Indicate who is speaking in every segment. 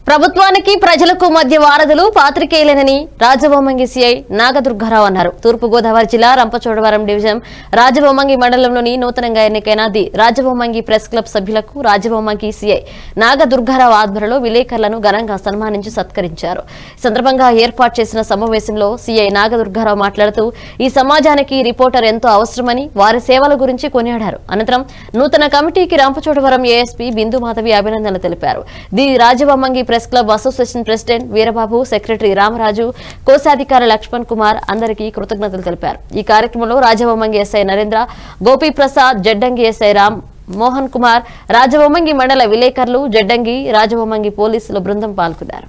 Speaker 1: ప్రభుత్వానికి ప్రజలకు మధ్య వారధులు పాత్రికేయులేనని రాజవోమంగి సీఐ నాగదుర్గారావు అన్నారు తూర్పుగోదావరి జిల్లా రంపచోడవరం డివిజన్ రాజవోమంగి మండలంలోని నూతనంగా ఎన్నికైన ది రాజవోమంగి ప్రెస్ క్లబ్ సభ్యులకు రాజవోమంగి సీఐ నాగదుర్గారావు ఆధ్వర్యంలో విలేకరులను ఘనంగా సన్మానించి సత్కరించారు ఈ సందర్భంగా ఏర్పాటు చేసిన సమావేశంలో సీఐ నాగదుర్గారావు మాట్లాడుతూ ఈ సమాజానికి రిపోర్టర్ ఎంతో అవసరమని వారి సేవల గురించి కొనియాడారు అనంతరం నూతన కమిటీకి రంపచోడవరం ఏఎస్పీ బిందు మాధవి అభినందనలు తెలిపారు the Rajavommangi press club association president Veerababu secretary Ramaraju కోశాధికారి లక్ష్మణ్ కుమార్ అందరికీ కృతజ్ఞతలు తెలిపారు ఈ కార్యక్రమంలో రాజవమ్మంగి ఎస్ఐ నరేంద్ర గోపీ ప్రసాద్ జడ్డంగి ఎస్ఐ రామ్ మోహన్ కుమార్ రాజవమ్మంగి మండల విలేకరులు జడ్డంగి రాజవమ్మంగి పోలీసుల బృందం పాల్గొన్నారు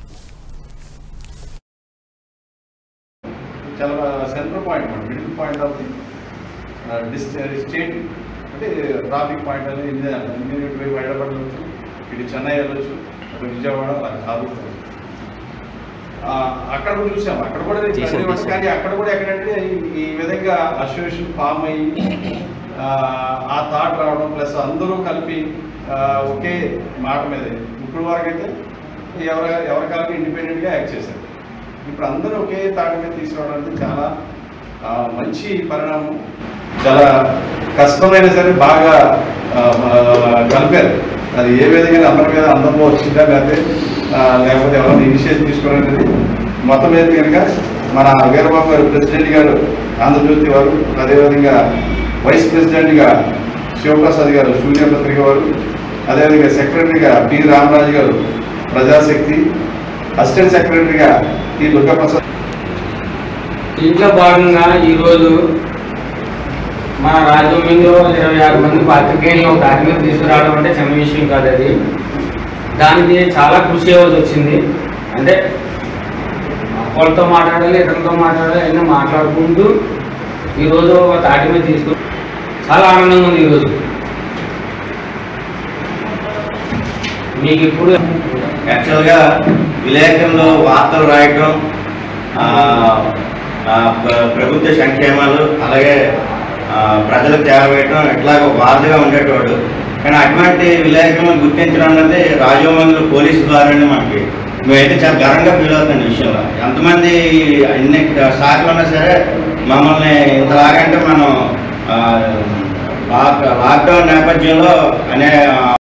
Speaker 2: చాలా సెంటర్ పాయింట్ మన middle point of the state అంటే ట్రాఫిక్ పాయింట్ అనేది ఇండియా ఇమీడియట్ వైపు హైదరాబాద్ వెళ్ళొచ్చు ఇటు చెన్నై వెళ్ళొచ్చు అటు విజయవాడ అలా సాగుతుంది ఆ, అక్కడ కూడా చూసాం అక్కడ కూడా ఇది
Speaker 3: చేసాం,
Speaker 2: ప్రతి ఒక్క-
Speaker 3: చేసాం.
Speaker 2: కానీ అక్కడ కూడా ఎక్కడంటే ఈ- ఈ విధంగా అసోసియేషన్ ఫామ్ అయ్యి ఆ, ఆ థాట్ రావడం ప్లస్ అందరూ కలిపి ఆ, ఒకే మాట మీద ఇప్పుడు వరకు అయితే ఎవరి ఎవరి కాలకి ఇండిపెండెంట్గా యాక్ట్ చేశారు ఇప్పుడు అందరూ ఒకే తాటి మీద తీసుకురావడం అనేది చాలా ఆ, మంచి పరిణామం చాలా కష్టమైన సరే బాగా ఆ, ఆ, కలిపారు అది ఏ విధంగా అందరి మీద అందరిలో వచ్చిందా లేకపోతే ఆ, లేకపోతే ఎవరైనా ఇనిషియేటివ్ తీసుకోవడం అనేది మొత్తం మీద కనుక మన వీరబాబు గారు ప్రెసిడెంట్ గారు ఆంధ్రజ్యోతి వారు అదేవిధంగా వైస్ ప్రెసిడెంట్గా శివప్రసాద్ గారు సూర్యపత్రిక వారు అదేవిధంగా సెక్రటరీగా పి రామరాజు గారు ప్రజాశక్తి అసిస్టెంట్ సెక్రటరీగా టి దుర్గాప్రసాద్
Speaker 4: దీంట్లో భాగంగా ఈరోజు మన రాజమండ్రిలో ఇరవై ఆరు మంది పాత్రికేయులను ఒక దాని మీద తీసుకురావడం అంటే చిన్న విషయం కాదు అది దానికి చాలా కృషి చేయవలసి వచ్చింది అంటే వాళ్ళతో మాట్లాడాలి ఇతరులతో మాట్లాడాలి అన్నీ మాట్లాడుకుంటూ ఈరోజు ఒక తాటి మీద తీసుకు చాలా ఆనందంగా ఉంది ఈరోజు మీకు ఇప్పుడు
Speaker 3: యాక్చువల్గా విలేకరులు వార్తలు రాయటం ఆ, ఆ, ప్ర- ప్రభుత్వ సంక్షేమాలు అలాగే ఆ, ప్రజలకు చేరవేయటం ఇట్లాగ వార్తగా ఉండేటవాడు కానీ అటువంటి విలేకరులను గుర్తించడం అనేది రాజమండ్రి పోలీసు ద్వారానే మనకి మేమైతే చాలా గర్వంగా ఫీల్ అవుతుంది ఈ విషయంలో ఎంతమంది అన్ని శాఖలు ఉన్నా సరే మమ్మల్ని ఇంతలాగంటే మనం ఆ, లాక్ లాక్డౌన్ నేపథ్యంలో అనే